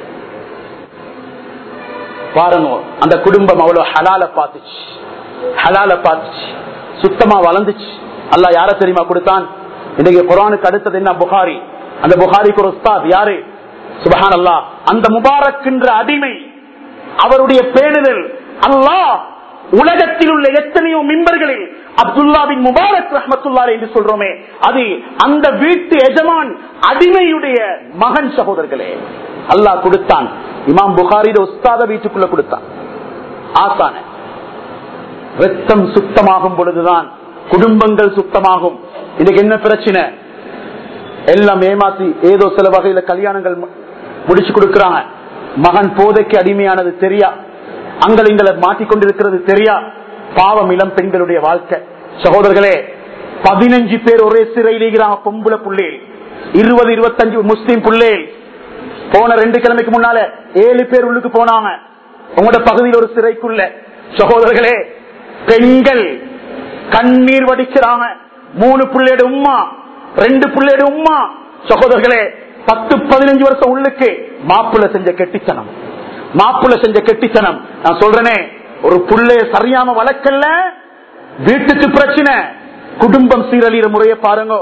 பாருங்க அந்த குடும்பம் அவ்வளவு ஹலால பாத்துச்சு ஹலால பாத்துச்சு சுத்தமா வளர்ந்துச்சு அல்ல யார தெரியுமா கொடுத்தான் இன்னைக்கு குரானுக்கு அடுத்தது என்ன புகாரி அந்த புகாரிக்கு ஒரு உஸ்தாத் யாரு சுபஹான் அல்லா அந்த முபாரக்கின்ற அடிமை அவருடைய பேணுதல் அல்லாஹ் உலகத்தில் உள்ள எத்தனையோ மிம்பர்களில் அப்துல்லா பின் முபாரக் ரஹமத்துல்லா என்று சொல்றோமே அது அந்த வீட்டு எஜமான் அடிமையுடைய மகன் சகோதரர்களே அல்லாஹ் கொடுத்தான் இமாம் புகாரிட உஸ்தாத வீட்டுக்குள்ள கொடுத்தான் ஆசான ரத்தம் சுத்தமாகும் பொழுதுதான் குடும்பங்கள் சுத்தமாகும் இதுக்கு என்ன பிரச்சனை எல்லாம் ஏமாத்தி ஏதோ சில வகையில கல்யாணங்கள் முடிச்சு கொடுக்கிறாங்க மகன் போதைக்கு அடிமையானது தெரியா அங்கலிங்களை மாட்டிக்கொண்டிருக்கிறது தெரியா பாவம் இளம் பெண்களுடைய வாழ்க்கை சகோதரர்களே பதினஞ்சு பேர் ஒரே சிறையில் இருக்கிறாங்க பொம்புல புள்ளேல் இருபது இருபத்தஞ்சு முஸ்லீம் புள்ளேல் போன ரெண்டு கிழமைக்கு முன்னால ஏழு பேர் உள்ளுக்கு போனாங்க உங்களோட பகுதியில் ஒரு சிறைக்குள்ள சகோதரர்களே பெண்கள் கண்ணீர் வடிக்கிறாங்க மூணு பிள்ளையோட உம்மா ரெண்டு பிள்ளையோட உம்மா சகோதரர்களே பத்து பதினஞ்சு வருஷம் உள்ளுக்கு மாப்பிள்ள செஞ்ச கெட்டித்தனம் மாப்பிள்ள செஞ்ச கெட்டித்தனம் நான் சொல்றேனே ஒரு புள்ளைய சரியாம வளர்க்கல வீட்டுக்கு பிரச்சனை குடும்பம் சீரழிகிற முறையை பாருங்க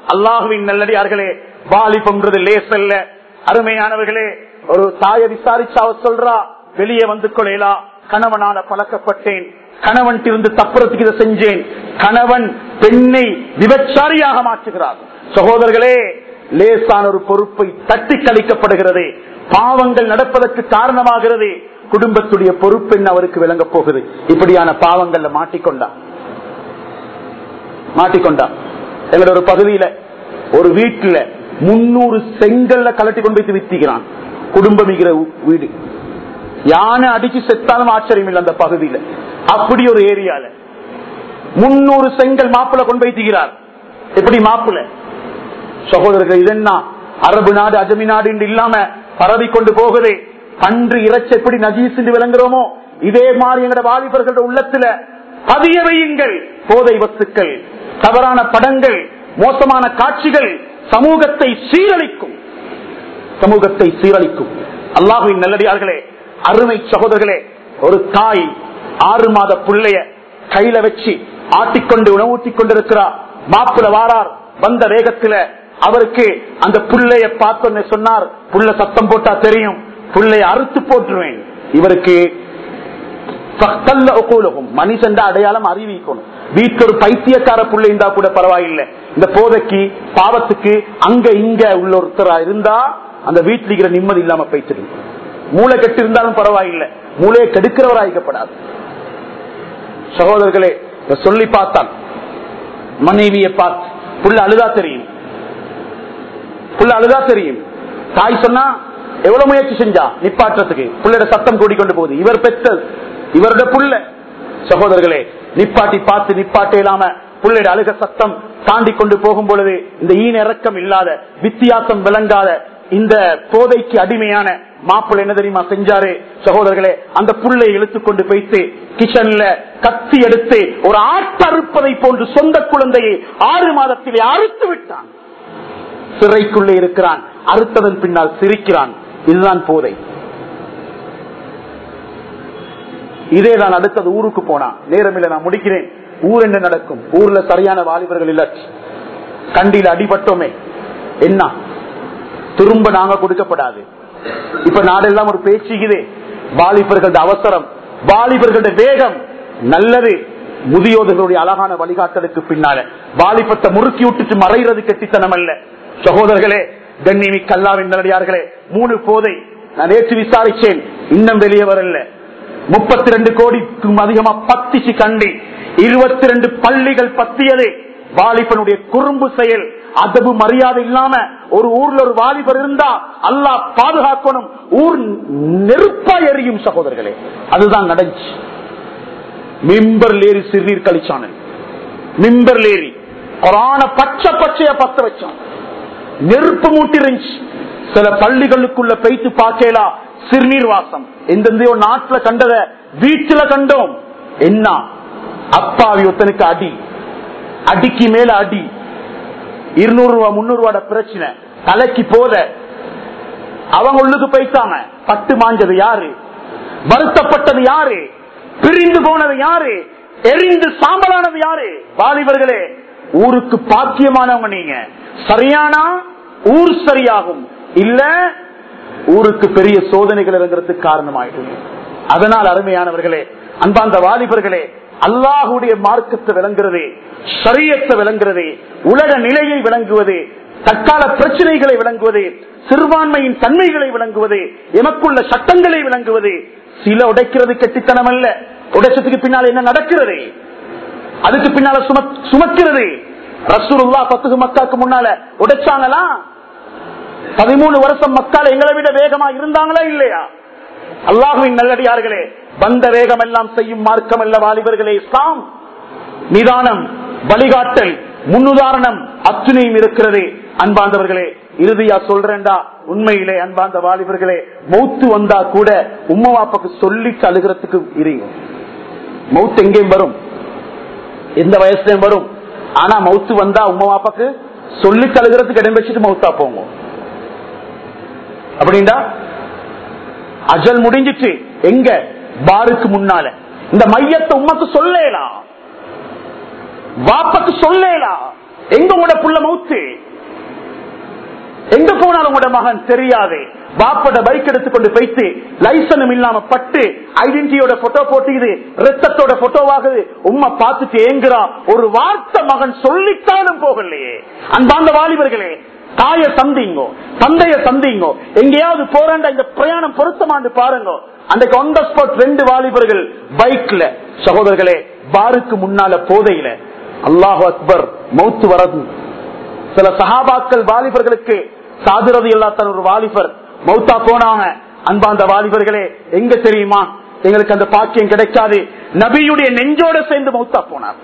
அல்லாஹுவின் நல்லடியார்களே வாலிபம்ன்றது லேசல்ல அருமையானவர்களே ஒரு தாய விசாரிச்சு அவ சொல்றா வெளியே வந்து கொள்ளலா கணவனால பழக்கப்பட்டேன் கணவன் இருந்து தப்புறத்துக்கு இதை செஞ்சேன் கணவன் பெண்ணை விபச்சாரியாக மாற்றுகிறார் சகோதரர்களே லேசான ஒரு பொறுப்பை தட்டி கழிக்கப்படுகிறது பாவங்கள் நடப்பதற்கு காரணமாகிறது குடும்பத்துடைய பொறுப்பு என்ன அவருக்கு விளங்க போகுது இப்படியான பாவங்கள்ல மாட்டிக்கொண்டான் மாட்டிக்கொண்டான் எங்களோட ஒரு பகுதியில ஒரு வீட்டுல முன்னூறு செங்கல்ல கலட்டி கொண்டு போய் வித்திக்கிறான் குடும்பம் இருக்கிற வீடு யானை அடிச்சு செத்தாலும் ஆச்சரியம் இல்லை அந்த பகுதியில அப்படி ஒரு ஏரியால முன்னூறு செங்கல் மாப்பிள்ள கொண்டு போய் தீகிறார் எப்படி மாப்பிள்ள சகோதரர்கள் இதென்ன அரபு நாடு அஜமி நாடு என்று இல்லாம பரவி கொண்டு போகுது பன்று இறைச்சி எப்படி நஜீஸ் என்று விளங்குறோமோ இதே மாதிரி எங்கட வாலிபர்களோட உள்ளத்துல பதிய வையுங்கள் போதை வத்துக்கள் தவறான படங்கள் மோசமான காட்சிகள் சமூகத்தை சீரழிக்கும் சமூகத்தை சீரழிக்கும் அல்லாஹுவின் நல்லடியார்களே அருமை சகோதரர்களே ஒரு தாய் ஆறு மாத பிள்ளைய கையில வச்சு ஆட்டிக்கொண்டு உணவூட்டிக் கொண்டிருக்கிறார் மாப்பிள வாரார் வந்த வேகத்துல அவருக்கு அந்த புள்ளைய பார்த்தோன்னு சொன்னார் புள்ள சத்தம் போட்டா தெரியும் புள்ளைய அறுத்து போட்டுருவேன் இவருக்கு மனுஷன் அடையாளம் அறிவிக்கணும் வீட்டுல ஒரு பைத்தியக்கார புள்ளை இருந்தா கூட பரவாயில்லை இந்த போதைக்கு பாவத்துக்கு அங்க இங்க உள்ள ஒருத்தரா இருந்தா அந்த வீட்டில் இருக்கிற நிம்மதி இல்லாம போயிட்டு மூளை கெட்டு இருந்தாலும் பரவாயில்லை மூளையை கெடுக்கிறவராய்க்கப்படாது சகோதரர்களே சொல்லி பார்த்தான் மனைவியை பார்த்து புள்ள அழுதா தெரியும் புள்ள அழுதா தெரியும் தாய் சொன்னா எவ்வளவு முயற்சி செஞ்சா நிப்பாட்டுறதுக்கு புள்ளையோட சத்தம் கூடிக்கொண்டு போகுது இவர் பெற்ற இவரோட புள்ள சகோதரர்களே நிப்பாட்டி பார்த்து நிப்பாட்டே இல்லாம புள்ளையோட அழுக சத்தம் தாண்டி கொண்டு போகும் பொழுது இந்த ஈன இறக்கம் இல்லாத வித்தியாசம் விளங்காத இந்த போதைக்கு அடிமையான மாப்பிள்ளை என்ன தெரியுமா செஞ்சாரு சகோதரர்களே அந்த புள்ளை இழுத்து கொண்டு போயிட்டு கிச்சன்ல கத்தி எடுத்து ஒரு ஆட்டறுப்பதை போன்று சொந்த குழந்தையை ஆறு மாதத்திலே அறுத்து விட்டான் சிறைக்குள்ளே இருக்கிறான் அறுத்ததன் பின்னால் சிரிக்கிறான் இதுதான் போதை இதே நான் அடுத்தது ஊருக்கு போனா நேரம் இல்லை நான் முடிக்கிறேன் ஊர் என்ன நடக்கும் ஊர்ல சரியான வாலிபர்கள் இல்ல கண்டியில அடிபட்டோமே என்ன திரும்ப நாங்க கொடுக்கப்படாது இப்ப நாடெல்லாம் ஒரு பேச்சுகிறே வாலிபர்களோட அவசரம் வாலிபர்களோட வேகம் நல்லது முதியோதர்களுடைய அழகான வழிகாட்டலுக்கு பின்னால வாலிபத்தை முறுக்கி விட்டுட்டு மறைகிறது கெட்டித்தனம் அல்ல சகோதரர்களே கண்ணிமி கல்லாவின் நல்லடியார்களே மூணு போதை நான் நேற்று விசாரிச்சேன் இன்னும் வெளியே வரல முப்பத்தி ரெண்டு கோடிக்கும் அதிகமா பத்திச்சு கண்டி இருபத்தி ரெண்டு பள்ளிகள் பத்தியது வாலிபனுடைய குறும்பு செயல் அதவு மரியாதை இல்லாம ஒரு ஊர்ல ஒரு வாலிபர் இருந்தா அல்லாஹ் பாதுகாக்கணும் ஊர் நெருப்பா எரியும் சகோதரர்களே அதுதான் நடந்துச்சு மிம்பர் லேரி சிறுநீர் கழிச்சான மிம்பர் லேரி கொரான பச்சை பச்சைய பத்த வச்சான் நெருப்பு மூட்டி இருந்துச்சு சில பள்ளிகளுக்குள்ள பெய்த்து பார்க்கலா சிறுநீர் வாசம் எந்தெந்தையோ நாட்டுல கண்டத வீட்டுல கண்டோம் என்ன அப்பாவி ஒருத்தனுக்கு அடி அடிக்கு மேல அடி இருநூறு ரூபா முன்னூறு ரூபாட பிரச்சனை தலைக்கு போத அவங்க உள்ளுக்கு போய்த்தாம பட்டு மாஞ்சது யாரு வருத்தப்பட்டது யாரு பிரிந்து போனது யாரு எரிந்து சாம்பலானது யாரு வாலிபர்களே ஊருக்கு பாக்கியமானவங்க நீங்க சரியானா ஊர் சரியாகும் இல்ல ஊருக்கு பெரிய சோதனைகள் இறங்குறதுக்கு காரணமாயிடும் அதனால் அருமையானவர்களே அன்பாந்த வாலிபர்களே அல்லாஹுடைய மார்க்கத்தை விளங்குறது சரியத்தை விளங்குறது உலக நிலையை விளங்குவது தற்கால பிரச்சனைகளை விளங்குவது சிறுபான்மையின் தன்மைகளை விளங்குவது எமக்குள்ள சட்டங்களை விளங்குவது சில உடைக்கிறது கெட்டித்தனம் அல்ல உடைச்சதுக்கு பின்னால் என்ன நடக்கிறது அதுக்கு பின்னால சுமக்கிறது ரசூருல்லா பத்துக்கு மக்காக்கு முன்னால உடைச்சாங்களா பதிமூணு வருஷம் மக்கள் எங்களை விட வேகமா இருந்தாங்களா இல்லையா அல்லாஹுவின் நல்லடியார்களே வந்த வேகம் எல்லாம் செய்யும் மார்க்கம் அல்ல வாலிபர்களே இஸ்லாம் நிதானம் வழிகாட்டல் முன்னுதாரணம் அத்துணையும் இருக்கிறது அன்பாந்தவர்களே இறுதியா சொல்றேன்டா உண்மையிலே அன்பாந்த வாலிபர்களே மௌத்து வந்தா கூட உம்மா வாப்பாக்கு சொல்லி அழுகிறதுக்கு இருங்க மௌத்து எங்கேயும் வரும் எந்த வயசுலயும் வரும் ஆனா மௌத்து வந்தா உம்மா வாப்பாக்கு சொல்லி தழுகிறதுக்கு இடம் வச்சுட்டு மௌத்தா போங்க அப்படின்டா அஜல் முடிஞ்சிச்சு எங்க பாருக்கு முன்னால இந்த மையத்தை உமக்கு சொல்லலாம் வாப்பக்கு சொல்லலாம் எங்க உங்களோட புள்ள மவுத்து எங்க போனாலும் உங்களோட மகன் தெரியாது பாப்பட பைக் எடுத்துக்கொண்டு போயிட்டு லைசனும் இல்லாம பட்டு ஐடென்டிட்டியோட போட்டோ போட்டுக்குது ரத்தத்தோட போட்டோவாகுது உம்மா பார்த்துட்டு ஏங்குறா ஒரு வார்த்தை மகன் சொல்லித்தானும் போகலையே அன்பாந்த வாலிபர்களே தாய சந்திங்கோ தந்தைய சந்திங்கோ எங்கேயாவது போறாண்ட இந்த பிரயாணம் பொருத்தமாண்டு பாருங்க அன்றைக்கு on the spot ரெண்டு வாலிபர்கள் பைக்ல சகோதரர்களே பாருக்கு முன்னால போதையில அல்லாஹு அக்பர் மௌத்து வரது சில சஹாபாக்கள் வாலிபர்களுக்கு சாதுரது இல்லாத ஒரு வாலிபர் மௌத்தா போனாங்க அன்பாந்த வாலிபர்களே எங்க தெரியுமா எங்களுக்கு அந்த பாக்கியம் கிடைக்காது நபியுடைய நெஞ்சோட சேர்ந்து மௌத்தா போனார்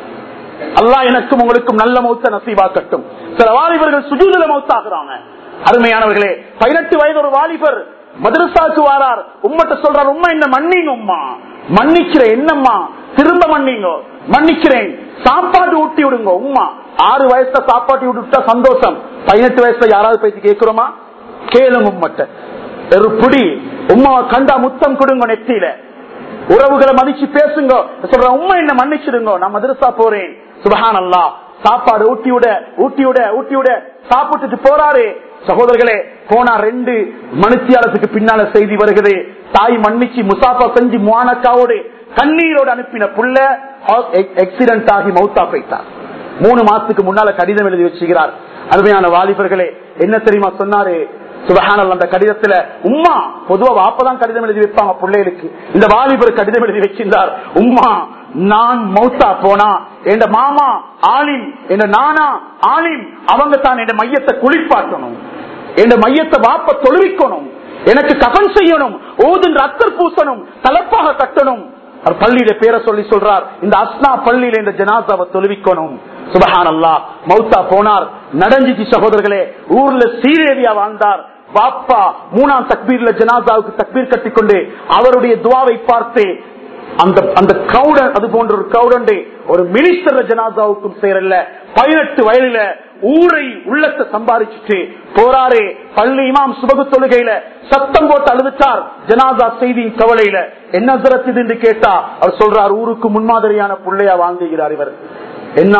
அல்லாஹ் எனக்கும் உங்களுக்கும் நல்ல மௌத்த நசீவாக்கட்டும் சில வாலிபர்கள் சுஜூதுல மௌத்தாக்குறாங்க அருமையானவர்களே பதினெட்டு வயது ஒரு வாலிபர் மதரசாக்கு வாரார் உம்மட்ட சொல்றார் உம்மா என்ன மன்னிங்க உம்மா மன்னிக்கிறேன் என்னம்மா திரும்ப மன்னிங்க மன்னிக்கிறேன் சாப்பாடு ஊட்டி விடுங்க உம்மா ஆறு வயசுல சாப்பாட்டு விட்டுட்டா சந்தோஷம் பதினெட்டு வயசுல யாராவது பேசி கேட்கிறோமா கேளுங்க உம்மட்ட ஒரு புடி உம்மாவை கண்டா முத்தம் கொடுங்க நெத்தியில உறவுகளை மதிச்சு பேசுங்க சொல்ற உண்மை என்ன மன்னிச்சிடுங்க நான் மதரசா போறேன் சுபஹான் அல்லா சாப்பாடு ஊட்டி விட ஊட்டி விட ஊட்டி விட சாப்பிட்டுட்டு போறாரு சகோதரர்களே போனா ரெண்டு மனுத்தியாலத்துக்கு பின்னால செய்தி வருகிறது தாய் மன்னிச்சு முசாஃபா செஞ்சு முவானக்காவோடு கண்ணீரோடு அனுப்பின புள்ள எக்ஸிடென்ட் ஆகி மௌத்தா போயிட்டார் மூணு மாசத்துக்கு முன்னால கடிதம் எழுதி வச்சுக்கிறார் அருமையான வாலிபர்களே என்ன தெரியுமா சொன்னாரு சுபஹானல் அந்த கடிதத்துல உம்மா பொதுவா வாப்பதான் கடிதம் எழுதி வைப்பாங்க பிள்ளைகளுக்கு இந்த வாலிபர் கடிதம் எழுதி வச்சிருந்தார் உம்மா நான் மௌத்தா போனா என் மாமா ஆலிம் என் நானா ஆலிம் அவங்க தான் என் மையத்தை குளிப்பாட்டணும் என் மையத்தை வாப்ப தொழுவிக்கணும் எனக்கு கபன் செய்யணும் ஓதுன்ற அத்தர் பூசணும் தலப்பாக கட்டணும் அவர் பள்ளியில பேரை சொல்லி சொல்றார் இந்த அஸ்னா பள்ளியில இந்த ஜனாசாவை தொழுவிக்கணும் சுபஹான் அல்லா மௌத்தா போனார் நடஞ்சிச்சு சகோதரர்களே ஊர்ல சீரேவியா வாழ்ந்தார் பாப்பா மூணாம் தக்பீர்ல ஜனாசாவுக்கு தக்பீர் கட்டிக்கொண்டு அவருடைய துவாவை பார்த்து அந்த அந்த கவுடன் அது போன்ற ஒரு கவுடண்டு ஒரு மினிஸ்டர் ஜனாசாவுக்கும் சேரல பதினெட்டு வயதுல ஊரை உள்ளத்தை சம்பாதிச்சுட்டு போறாரு பள்ளி இமாம் சுபகு தொழுகையில சத்தம் போட்டு அழுதுட்டார் ஜனாதா செய்தி கவலையில என்ன சிறத்து என்று கேட்டா அவர் சொல்றார் ஊருக்கு முன்மாதிரியான பிள்ளையா வாழ்ந்துகிறார் இவர் என்ன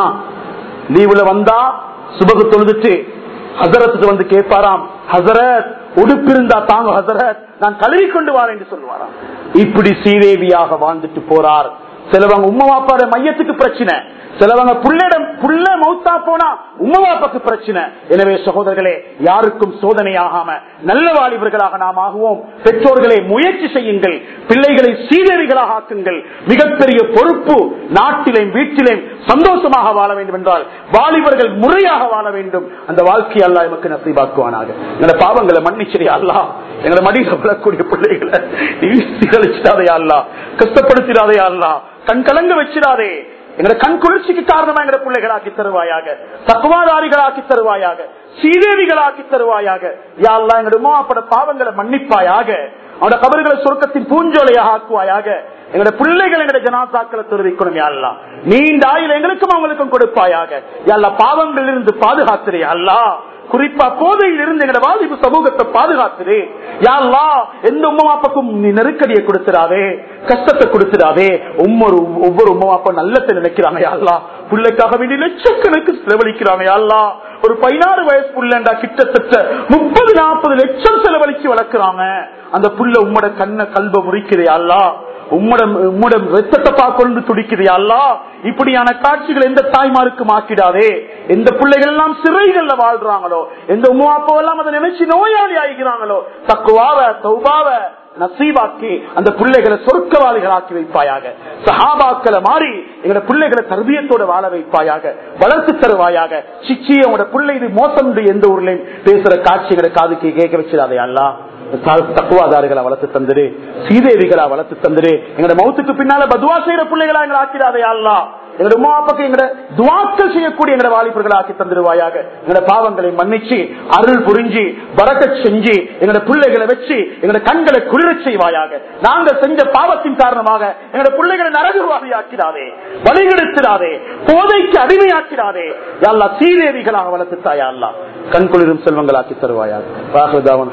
லீவுல வந்தா சுபகு தொழுதுட்டு ஹசரத்துக்கு வந்து கேட்பாராம் ஹசரத் உடுப்பு இருந்தா தாங்க ஹசரத் நான் கழுவி கொண்டு வாரேன் என்று சொல்லுவாராம் இப்படி சீதேவியாக வாழ்ந்துட்டு போறார் சிலவங்க உம்மா வாப்பாட மையத்துக்கு பிரச்சனை சிலவங்க புள்ளிடம் புள்ள மௌத்தா போனா உம்மவாப்பாக்கு பிரச்சனை எனவே சகோதரர்களே யாருக்கும் சோதனையாகாம நல்ல வாலிபர்களாக நாம் ஆகுவோம் பெற்றோர்களை முயற்சி செய்யுங்கள் பிள்ளைகளை சீதேவிகளாக ஆக்குங்கள் மிகப்பெரிய பொறுப்பு நாட்டிலேயும் வீட்டிலேயும் சந்தோஷமாக வாழ வேண்டும் என்றால் வாலிபர்கள் முறையாக வாழ வேண்டும் அந்த வாழ்க்கை அல்லா எமக்கு நசைவாக்குவானாக எங்களோட பாவங்களை மன்னிச்சிரியா அல்லா எங்களை மடியில் விழக்கூடிய பிள்ளைகளை நீ சீரழிச்சிடாதே அல்லா கஷ்டப்படுத்திடாதே அல்லா கண் கலங்க வச்சிடாதே எங்களை கண் குளிர்ச்சிக்கு காரணமா எங்களை பிள்ளைகளாக்கி தருவாயாக தக்குவாதாரிகளாக்கி தருவாயாக சீதேவிகளாக்கி தருவாயாக யாழ்லா எங்களுடைய உமாப்பட பாவங்களை மன்னிப்பாயாக அவனோட கபர்களை சுருக்கத்தின் பூஞ்சோலையாக ஆக்குவாயாக எங்களோட பிள்ளைகள் எங்களுடைய ஜனாசாக்களை தெரிவிக்கணும் யாழ்லா நீண்ட ஆயுள் எங்களுக்கும் அவங்களுக்கும் கொடுப்பாயாக யாழ்லா பாவங்களில் இருந்து பாதுகாத்துறே அல்லா குறிப்பா போதையில் இருந்து எங்களோட வாலிபு சமூகத்தை பாதுகாத்துரு யாழ்லா எந்த உம்மமாப்பாக்கும் நீ நெருக்கடியை கொடுத்துடாதே கஷ்டத்தை கொடுத்துடாதே ஒவ்வொரு ஒவ்வொரு உம்மமாப்பா நல்லத்தை நினைக்கிறாங்க யாழ்லா பிள்ளைக்காக வேண்டிய லட்சக்கணக்கு செலவழிக்கிறாங்க யாழ்லா ஒரு பதினாறு வயசு புள்ளண்டா கிட்டத்தட்ட முப்பது நாற்பது லட்சம் செலவழிச்சு வளர்க்கிறாங்க அந்த புள்ள உம்மோட கண்ண கல்வ முறிக்கிறே அல்லா உம்மிடம் உம்மிடம் ரத்தத்தை பார்க்கொண்டு துடிக்குது அல்லா இப்படியான காட்சிகள் எந்த தாய்மாருக்கும் ஆக்கிடாதே எந்த பிள்ளைகள் எல்லாம் சிறைகள்ல வாழ்றாங்களோ எந்த உமா எல்லாம் அதை நினைச்சு நோயாளி ஆகிறாங்களோ தக்குவாவ சௌபாவ நசீபாக்கி அந்த பிள்ளைகளை சொர்க்கவாளிகளாக்கி வைப்பாயாக சஹாபாக்களை மாறி எங்களோட பிள்ளைகளை தர்பியத்தோட வாழ வைப்பாயாக வளர்த்து தருவாயாக சிச்சி உங்களோட பிள்ளை இது மோசம் எந்த ஊர்லயும் பேசுற காட்சிகளை காதுக்கு கேட்க வச்சிடாதே அல்லா தக்குவாதாரிகளை வளர்த்து தந்துரு சீதேவிகளா வளர்த்து தந்துரு எங்களோட மௌத்துக்கு பின்னால பதுவா செய்யற பிள்ளைகளா எங்களை ஆக்கிடாதே அல்லா எங்களோட உமாப்பாக்கு எங்களோட துவாக்கள் செய்யக்கூடிய எங்களோட வாலிபர்களை ஆக்கி தந்துருவாயாக எங்களோட பாவங்களை மன்னிச்சு அருள் புரிஞ்சு வரக்க செஞ்சு எங்களோட பிள்ளைகளை வச்சு எங்களோட கண்களை குளிர செய்வாயாக நாங்கள் செஞ்ச பாவத்தின் காரணமாக எங்களோட பிள்ளைகளை நரகுவாதி ஆக்கிடாதே வழிகெடுத்திடாதே போதைக்கு அடிமையாக்கிடாதே யாழ்லா சீதேவிகளாக வளர்த்து தாயா அல்லா கண் குளிரும் செல்வங்களாக்கி தருவாயாக ராகுதாவன்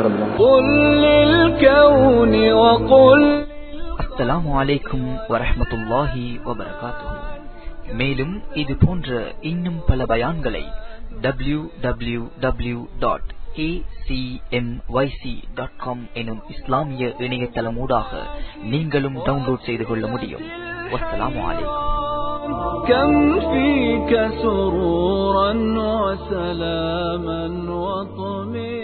قل للكون وقل
அஸ்ஸலாமு அலைக்கும் வரஹ்மத்துல்லாஹி வபரகாத்துஹு மேலும் இது போன்ற இன்னும் பல பயான்களை டபிள்யூ டபிள்யூ டபிள்யூ டாட் எனும் இஸ்லாமிய இணையதளமூடாக நீங்களும் டவுன்லோட் செய்து கொள்ள முடியும் வஸ்ஸலாமு அலைக்கும்
كم فيك سرورا وسلاما وطمئنا